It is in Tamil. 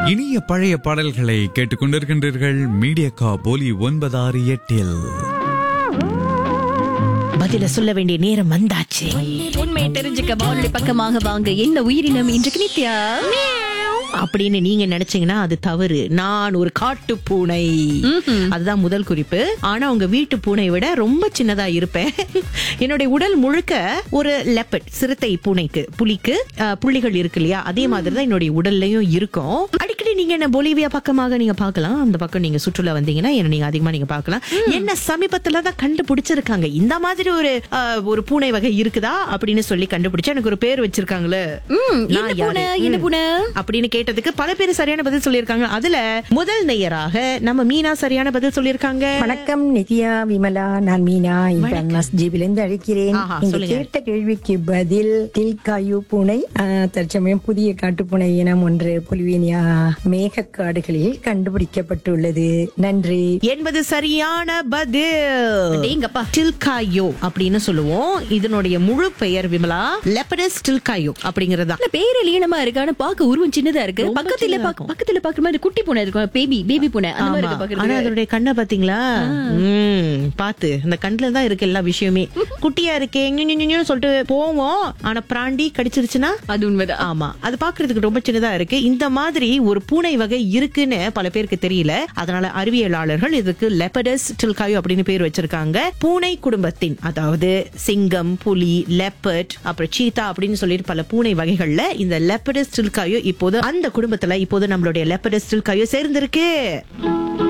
இனிய பழைய பாடல்களை கேட்டுக்கொண்டிருக்கின்றீர்கள் மீடியா போலி ஒன்பதாறு எட்டில் பதில சொல்ல வேண்டிய நேரம் வந்தாச்சு உண்மையை தெரிஞ்சுக்க வானொலி பக்கமாக வாங்க என்ன உயிரினம் இன்றைக்கு நித்யா அப்படின்னு நீங்க நினைச்சீங்கன்னா அது தவறு நான் ஒரு காட்டு பூனை அதுதான் முதல் குறிப்பு ஆனா உங்க வீட்டு பூனை விட ரொம்ப சின்னதா இருப்பேன் என்னுடைய உடல் முழுக்க ஒரு லெப்பட் சிறுத்தை பூனைக்கு புலிக்கு அஹ், புள்ளிகள் இருக்கு இல்லையா அதே மாதிரி தான் என்னுடைய உடல்லையும் இருக்கும் அடிக்கடி நீங்க என்ன பொலிவியா பக்கமாக நீங்க பார்க்கலாம் அந்த பக்கம் நீங்க சுற்றுலா வந்தீங்கன்னா என்ன நீங்க அதிகமா நீங்க பார்க்கலாம் என்ன சமீபத்துல தான் கண்டுபிடிச்சிருக்காங்க இந்த மாதிரி ஒரு அஹ், ஒரு பூனை வகை இருக்குதா அப்படின்னு சொல்லி கண்டுபிடிச்சு எனக்கு ஒரு பேர் வச்சிருக்காங்களே என்ன நான் பூனை யாரு? என்ன பூனை அப்படின்னு கேட்டதுக்கு பல பேர் சரியான பதில் சொல்லியிருக்காங்க அதுல முதல் நேயராக நம்ம மீனா சரியான பதில் சொல்லியிருக்காங்க வணக்கம் நித்யா விமலா நான் மீனா இப்ப மஸ்ஜிபிலிருந்து அழைக்கிறேன் ஆஹா, நீங்க சொல்லுங்க. கேட்ட கேள்விக்கு பதில் தில்காயு பூனை ஆஹ், தற்சமயம் புதிய காட்டுப்பூனை இனம் ஒன்று புலிவேனியா மேகக்காடுகளில் கண்டுபிடிக்கப்பட்டுள்ளது நன்றி என்பது சரியான பதில் அடேங்கப்பா. டில்காயோ அப்படின்னு சொல்லுவோம் இதனுடைய முழு பெயர் விமலா லெப்படஸ் டில்காயோ அப்படிங்கறதா ஆனா பேரு லீனமா இருக்கு ஆனா பாக்க உருவம் சின்னதா இருக்கு ரொம்ப பக்கத்துல சின்னதா பாக்க- பக்கத்துல பாக்குற மாதிரி குட்டி பூனை இருக்கும் பேபி பேபி பூனை அந்த மாதிரி இருக்கு ஆனா பாக்குறது அதனுடைய கண்ணை பாத்தீங்களா ம், பாத்து இந்த கண்ணுல தான் இருக்கு எல்லா விஷயமே குட்டியா இருக்கே ஞு, ஞு, ஞு, ஞுன்னு சொல்லிட்டு போவோம் ஆனா பிராண்டி கடிச்சிருச்சுன்னா அது உண்மைதான் ஆமா அது பாக்குறதுக்கு ரொம்ப சின்னதா இருக்கு இந்த மாதிரி ஒரு பூனை வகை இருக்குன்னு பல பேருக்கு தெரியல அதனால அறிவியலாளர்கள் இதுக்கு லெப்படஸ் டில்காயோ அப்படின்னு பேர் வச்சிருக்காங்க பூனை குடும்பத்தின் அதாவது சிங்கம் புலி லெப்பர்ட் அப்புறம் சீதா அப்படின்னு சொல்லிட்டு பல பூனை வகைகள்ல இந்த லெப்படஸ் டில்காயோ இப்போது அந்த குடும்பத்துல இப்போது நம்மளுடைய லெப்படஸ் டில்காயோ சேர்ந்திருக்கு